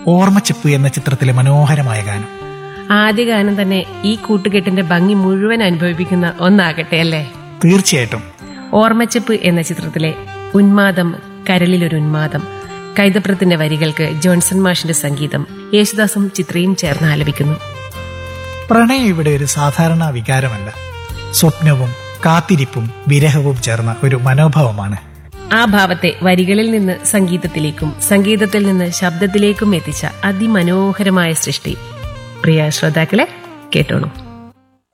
ഓർമ്മച്ചെപ്പ് എന്ന ചിത്രത്തിലെ മനോഹരമായ ഗാനം ആദ്യ ഗാനം തന്നെ ഈ കൂട്ടുകെട്ടിന്റെ ഭംഗി മുഴുവൻ അനുഭവിപ്പിക്കുന്ന ഒന്നാകട്ടെ അല്ലേ തീർച്ചയായിട്ടും ഓർമ്മച്ചപ്പ് എന്ന ചിത്രത്തിലെ ഉന്മാദം കരളിലൊരു ഉന്മാദം കൈതപ്രത്തിന്റെ വരികൾക്ക് ജോൺസൺ മാഷിന്റെ സംഗീതം യേശുദാസും ചിത്രയും ചേർന്ന് ആലപിക്കുന്നു പ്രണയം ഇവിടെ ഒരു സാധാരണ വികാരമല്ല സ്വപ്നവും കാത്തിരിപ്പും വിരഹവും ചേർന്ന ഒരു മനോഭാവമാണ് ആ ഭാവത്തെ വരികളിൽ നിന്ന് സംഗീതത്തിലേക്കും സംഗീതത്തിൽ നിന്ന് ശബ്ദത്തിലേക്കും എത്തിച്ച അതിമനോഹരമായ സൃഷ്ടി പ്രിയ ശ്രോതാക്കളെ കേട്ടോളൂ